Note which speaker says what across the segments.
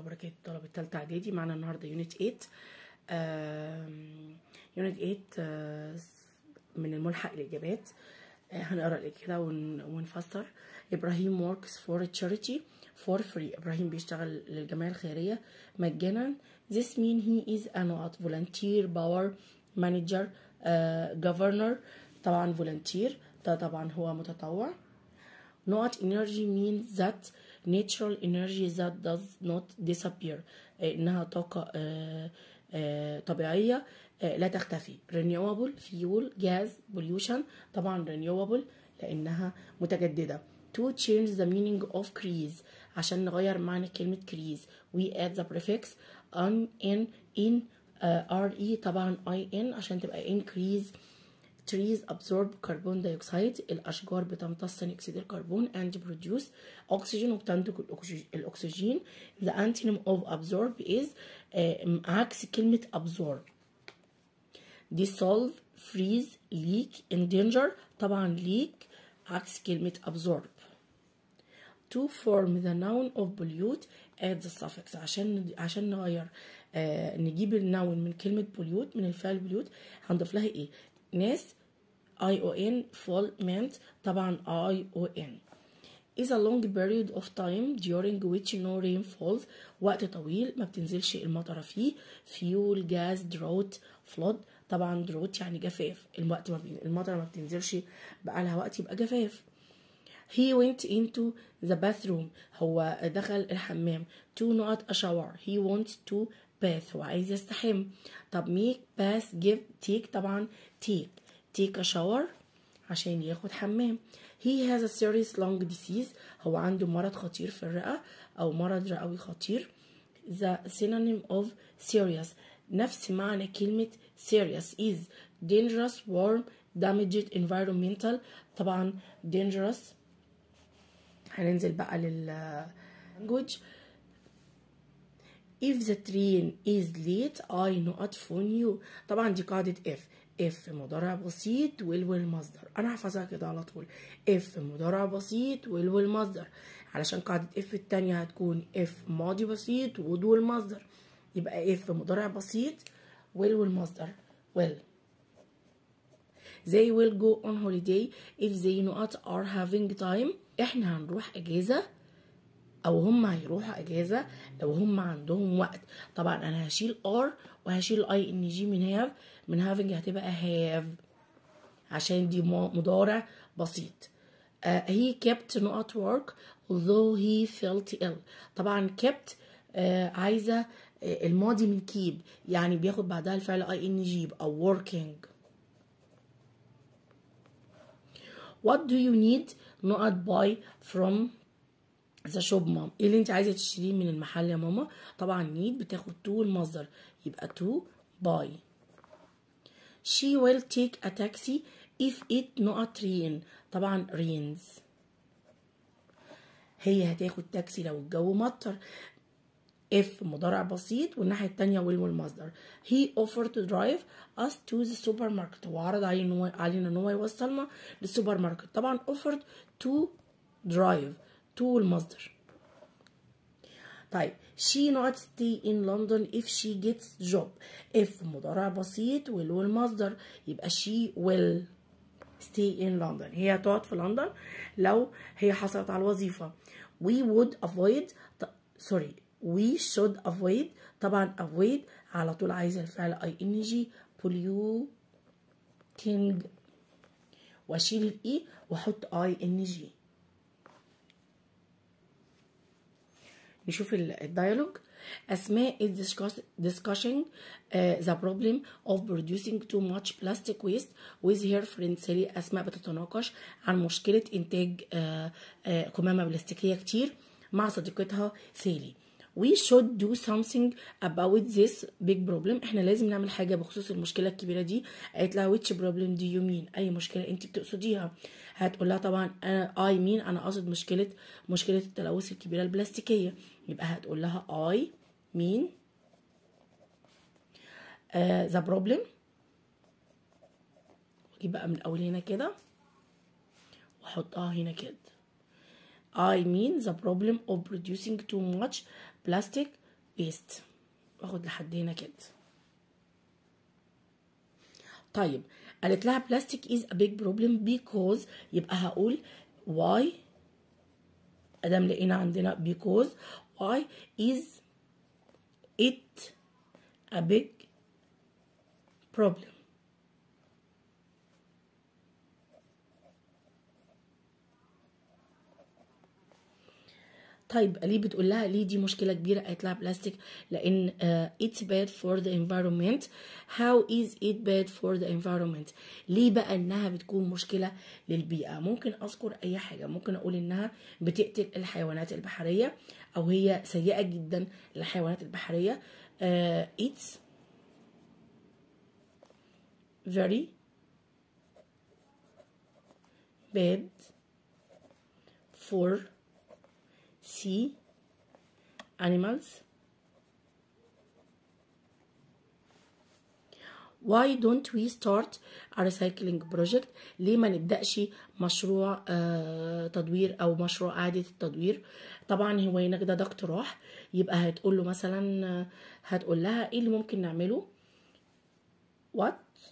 Speaker 1: وبركاته طلبة تالتة إعدادي معانا النهاردة يونت 8 يونت 8 آه، من الملحق الإجابات آه، هنقرا الإجابة ون- ونفسر إبراهيم works for a charity for free إبراهيم بيشتغل للجمعية الخيرية مجانا This mean he is a not volunteer power manager آه، governor طبعا volunteer ده طبعا هو متطوع Not energy means that natural energy that does not disappear آه، إنها طاقة آه، آه، طبيعية آه، لا تختفي renewable fuel gas pollution طبعا renewable لأنها متجددة to change the meaning of crease عشان نغير معنى كلمة crease we add the prefix on in in uh, re طبعا in عشان تبقى increase trees absorb carbon dioxide الأشجار بتمتص ثاني أكسيد الكربون and produce oxygen وبتنتج الأكسج- الأكسجين the antonym of absorb is آه، عكس كلمة absorb dissolve freeze leak endanger طبعا leak عكس كلمة absorb to form the noun of pollute add the suffix عشان عشان نغير آه نجيب النون من كلمة pollute من الفعل pollute هنضيف لها ايه ناس I O N full meant طبعا I O N is a long period of time during which no rain falls وقت طويل ما بتنزلش المطره فيه fuel gas drought flood طبعا drought يعني جفاف الوقت ما بي... المطره ما بتنزلش بقالها وقت يبقى جفاف He went into the bathroom هو دخل الحمام to not a shower he wants to bath هو عايز يستحم طب make bath give take طبعا take take a shower عشان ياخد حمام he has a serious lung disease هو عنده مرض خطير في الرئة أو مرض رئوي خطير the synonym of serious نفس معنى كلمة serious is dangerous warm damaged environmental طبعا dangerous هننزل بقى لل language if the train is late I not phone you طبعا دي قاعدة if if مضارع بسيط will will مصدر انا هحفظها كده على طول if مضارع بسيط will will مصدر علشان قاعدة if التانية هتكون if ماضي بسيط would will مصدر يبقى if مضارع بسيط will will مصدر will they will go on holiday if they not are having time احنا هنروح اجازة او هم هيروحوا اجازة لو هم عندهم وقت طبعا انا هشيل ار وهشيل اي ان جي من هاف من هافنج هتبقى هاف عشان دي مو- مضارع بسيط uh, he kept not work although he felt ill طبعا kept uh, عايزة uh, الماضي من keep يعني بياخد بعدها الفعل اي ان جي يبقى working what do you need not buy from ذا شوب مام ايه اللي انت عايزه تشتريه من المحل يا ماما طبعا نيد بتاخد تو المصدر يبقى تو باي she will take a taxi if it not rain طبعا rains هي هتاخد تاكسي لو الجو مطر if مضارع بسيط والناحية التانية will والمصدر he offered to drive us to the supermarket هو عرض علينا إن هو- علينا ان هو يوصلنا للسوبر ماركت طبعا offered to drive to المصدر طيب she not stay in London if she gets job if مضارع بسيط will والمصدر يبقى she will stay in London هي هتقعد في لندن لو هي حصلت على الوظيفة we would avoid ط- sorry we should avoid طبعا avoid على طول عايزة الفعل اي ان جي polluting واشيل الاي واحط اي ان جي نشوف ال- الديالوج أسماء is discuss- discussing uh, the problem of producing too much plastic waste with her friend سالي أسماء بتتناقش عن مشكلة إنتاج uh, uh, قمامة بلاستيكية كتير مع صديقتها سالي we should do something about this big problem احنا لازم نعمل حاجة بخصوص المشكلة الكبيرة دي قالت لها which problem do you mean اي مشكلة انت بتقصديها هتقول لها طبعا انا I mean انا قصد مشكلة مشكلة التلوث الكبيرة البلاستيكية يبقى هتقول لها I mean uh, the problem واجيب بقى من الاول هنا كده واحطها هنا كده I mean the problem of producing too much plastic waste واخد لحد هنا كده طيب قالت لها plastic is a big problem because يبقى هقول why ادام لقينا عندنا because why is it a big problem طيب ليه بتقول لها ليه دي مشكله كبيره قالت لها بلاستيك لان uh, it's bad for the environment how is it bad for the environment ليه بقى انها بتكون مشكله للبيئه ممكن اذكر اي حاجه ممكن اقول انها بتقتل الحيوانات البحريه او هي سيئه جدا للحيوانات البحريه uh, it's very bad for sea animals why don't we start a recycling project ليه ما نبدأش مشروع آه تدوير أو مشروع إعادة التدوير طبعا هو هنا كده ده اقتراح يبقى هتقول له مثلا آه، هتقول لها ايه اللي ممكن نعمله what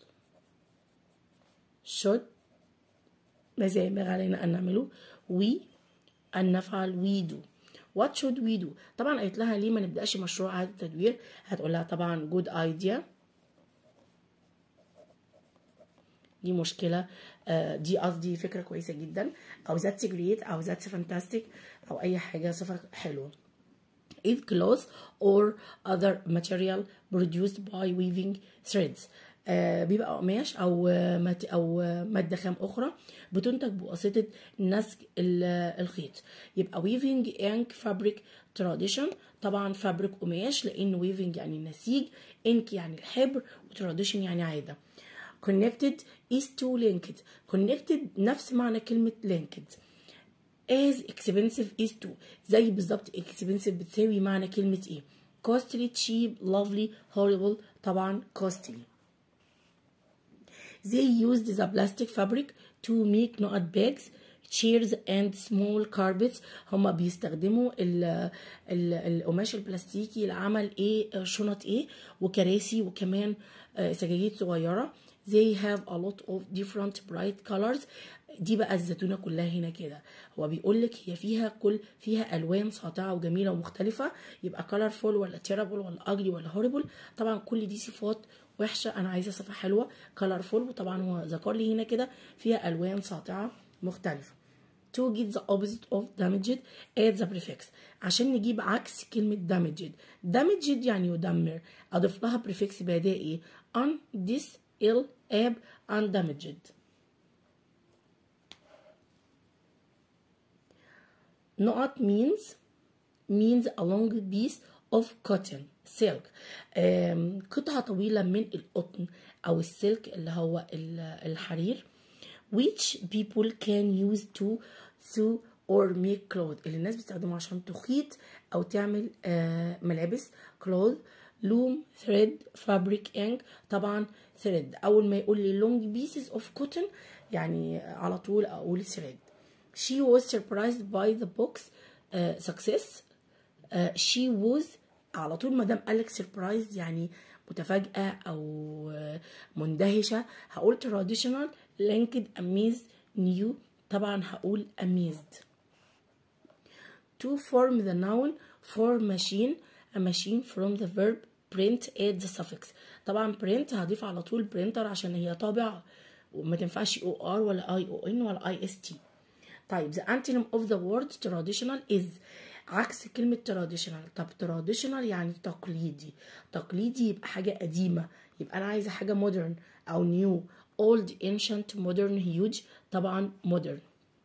Speaker 1: should ماذا ينبغي علينا أن نعمله we أن نفعل we do what should we do طبعا قالت لها ليه ما نبدأش مشروع إعادة تدوير هتقول لها طبعا good idea دي مشكلة آه، دي قصدي فكرة كويسة جدا أو that's great أو that's fantastic أو أي حاجة صفة حلوة is cloth or other material produced by weaving threads آه بيبقى قماش او آه، مات او آه، ماده خام اخرى بتنتج بواسطه نسج ال- الخيط يبقى weaving ink fabric tradition طبعا فابريك قماش لان weaving يعني النسيج ink يعني الحبر وتراديشن يعني عاده connected is to linked connected نفس معنى كلمه linked as expensive is to زي بالظبط expensive بتساوي معنى كلمة ايه costly cheap lovely horrible طبعا costly they used the plastic fabric to make nut bags chairs and small carpets هما بيستخدموا ال ال القماش البلاستيكي لعمل ايه شنط ايه وكراسي وكمان آه، سجاجيد صغيرة they have a lot of different bright colors دي بقى الزيتونة كلها هنا كده هو بيقول لك هي فيها كل فيها الوان ساطعة وجميلة ومختلفة يبقى colorful ولا terrible ولا ugly ولا horrible طبعا كل دي صفات وحشة انا عايزة صفة حلوة colorful وطبعا هو ذكر لي هنا كده فيها الوان ساطعة مختلفة to get the opposite of damaged add the prefix عشان نجيب عكس كلمة damaged damaged يعني يدمر أضيف لها prefix بعدها إيه on this ill ab undamaged نقط means means a long piece of cotton silk آم، قطعة طويلة من القطن أو السلك اللي هو ال- الحرير which people can use to sew or make clothes اللي الناس بتستخدمه عشان تخيط أو تعمل آه، ملابس cloth loom thread fabric ink طبعا thread أول ما يقول لي long pieces of cotton يعني على طول أقول thread she was surprised by the book's uh, success uh, she was على طول ما دام قالك surprised يعني متفاجئة أو آه، مندهشة هقول traditional linked amazed new طبعا هقول amazed to form the noun for machine a machine from the verb print add the suffix طبعا print هضيف على طول printer عشان هي طابع وما تنفعش او ار ولا اي او ان ولا اي اس تي طيب the antonym of the word traditional is عكس كلمة traditional طب traditional يعني تقليدي تقليدي يبقى حاجة قديمة يبقى أنا عايزة حاجة modern أو new old ancient modern huge طبعا modern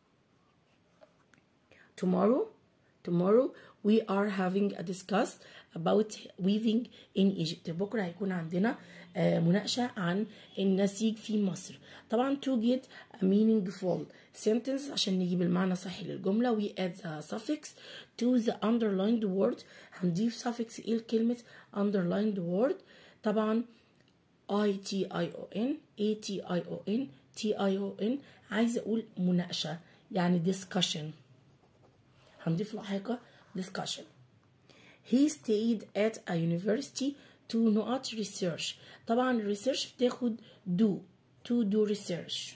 Speaker 1: tomorrow tomorrow we are having a discuss about weaving in Egypt بكرة هيكون عندنا آه، مناقشة عن النسيج في مصر طبعا to get a meaningful sentence عشان نجيب المعنى الصحيح للجملة we add a suffix to the underlined word هنضيف suffix ايه لكلمة underlined word طبعا I T I O N A T I O N T I O N عايزة أقول مناقشة يعني discussion هنضيف لاحقة discussion he stayed at a university to not research طبعا research بتاخد do to do research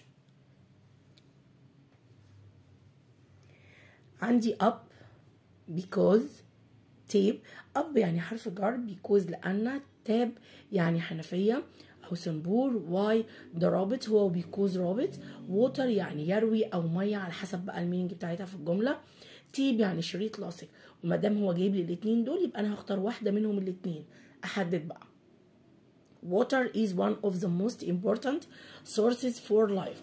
Speaker 1: عندي up because تاب up يعني حرف جر because لأن تاب يعني حنفية أو صنبور واي ده رابط هو because رابط water يعني يروي أو مية على حسب بقى المينينج بتاعتها في الجملة تيب يعني شريط لاصق وما دام هو جايب لي الاتنين دول يبقى أنا هختار واحدة منهم الاتنين أحدد بقى water is one of the most important sources for life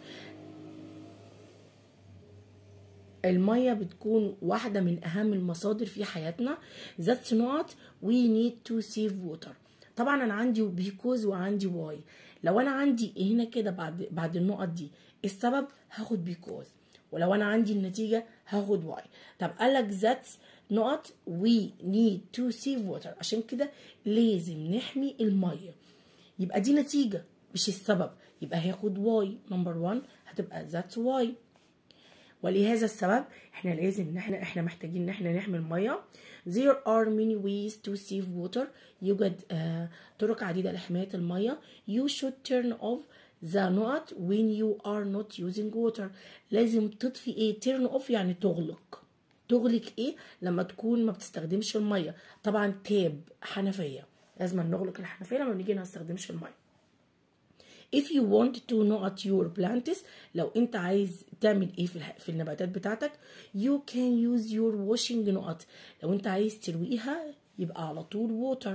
Speaker 1: المية بتكون واحدة من أهم المصادر في حياتنا that's not we need to save water طبعا أنا عندي because وعندي why لو أنا عندي هنا كده بعد بعد النقط دي السبب هاخد because ولو أنا عندي النتيجة هاخد why طب قالك that's نقط we need to save water عشان كده لازم نحمي المية يبقى دي نتيجة مش السبب يبقى هاخد why نمبر 1 هتبقى that's why ولهذا السبب احنا لازم ان احنا احنا محتاجين ان احنا نحمي الميه there are many ways to save water يوجد آه طرق عديدة لحماية المية you should turn off the نقط when you are not using water لازم تطفي ايه turn off يعني تغلق تغلق ايه لما تكون ما بتستخدمش المية طبعا تاب حنفية لازم نغلق الحنفية لما نيجي ما نستخدمش المية if you want to know at your plants لو انت عايز تعمل ايه في, الح... في النباتات بتاعتك you can use your washing نقط لو انت عايز ترويها يبقى على طول water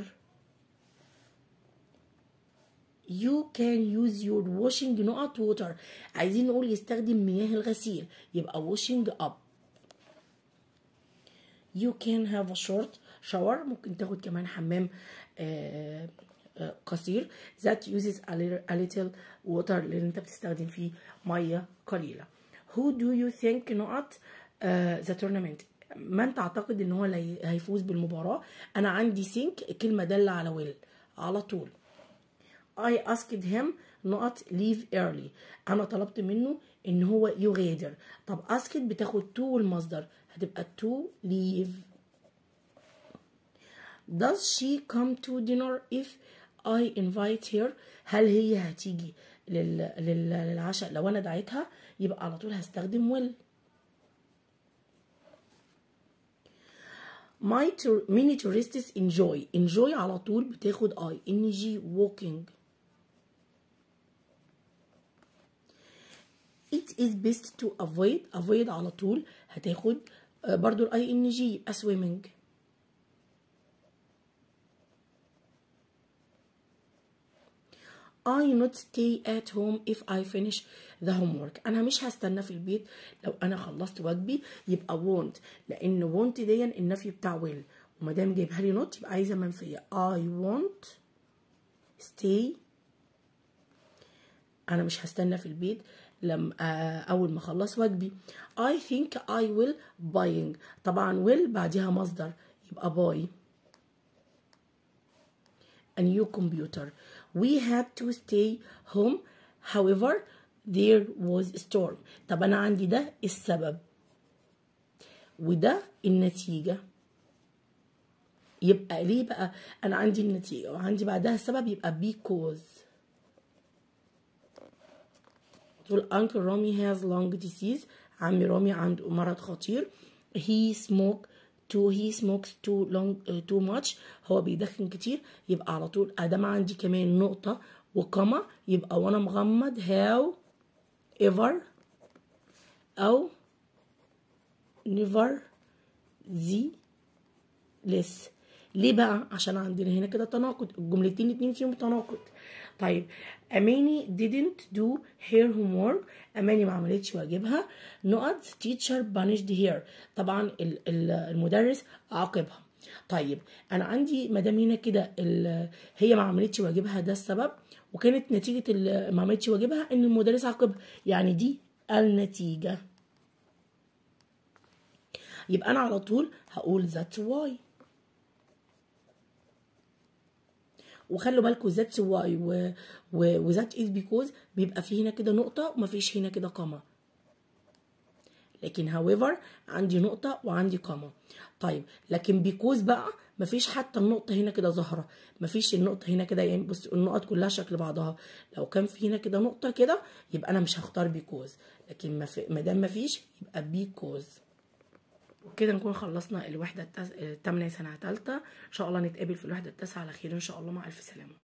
Speaker 1: you can use your washing نقط water عايزين نقول يستخدم مياه الغسيل يبقى washing up you can have a short shower ممكن تاخد كمان حمام آه قصير that uses a little water اللي انت بتستخدم فيه ميه قليله who do you think نقط uh, the tournament من تعتقد ان هو هيفوز بالمباراه انا عندي think كلمه داله على will على طول I asked him نقط leave early انا طلبت منه ان هو يغادر طب asked بتاخد to والمصدر هتبقى to leave does she come to dinner if I invite her هل هي هتيجي لل... لل... للعشاء لو انا دعيتها يبقى على طول هستخدم will my tour... many tourists enjoy enjoy على طول بتاخد I ng walking it is best to avoid avoid على طول هتاخد برضو الاي ان جي يبقى swimming I not stay at home if I finish the homework أنا مش هستنى في البيت لو أنا خلصت واجبي يبقى won't لأن won't دي النفي بتاع will وما دام جايبها لي not يبقى عايزة منفية I won't stay أنا مش هستنى في البيت لما أول ما أخلص واجبي I think I will buying طبعا will بعدها مصدر يبقى buy a new computer we had to stay home however there was a storm طب انا عندي ده السبب وده النتيجة يبقى ليه بقى انا عندي النتيجة وعندي بعدها السبب يبقى because تقول uncle رامي has lung disease عمي رامي عنده مرض خطير he smoke too he smokes too long uh, too much هو بيدخن كتير يبقى على طول ادام عندي كمان نقطة وقمة يبقى وانا مغمض how ever او never the less ليه بقى عشان عندنا هنا كده تناقض الجملتين الاتنين فيهم تناقض طيب اماني didn't do her homework اماني ما عملتش واجبها نقط teacher punished her طبعا المدرس عاقبها طيب انا عندي ما دام هنا كده هي ما عملتش واجبها ده السبب وكانت نتيجه ما عملتش واجبها ان المدرس عاقبها يعني دي النتيجه يبقى انا على طول هقول that's why وخلوا بالكم ذاتس واي وذات از بيكوز بيبقى في هنا كده نقطه ومفيش هنا كده قمه لكن however عندي نقطه وعندي قمه طيب لكن بيكوز بقى مفيش حتى النقطه هنا كده ظاهره مفيش النقطه هنا كده يعني بص النقط كلها شكل بعضها لو كان في هنا كده نقطه كده يبقى انا مش هختار بيكوز لكن ما دام مفيش يبقى بيكوز وكده نكون خلصنا الوحده التامنه سنه ثالثه ان شاء الله نتقابل في الوحده التاسعه على خير ان شاء الله مع الف سلامه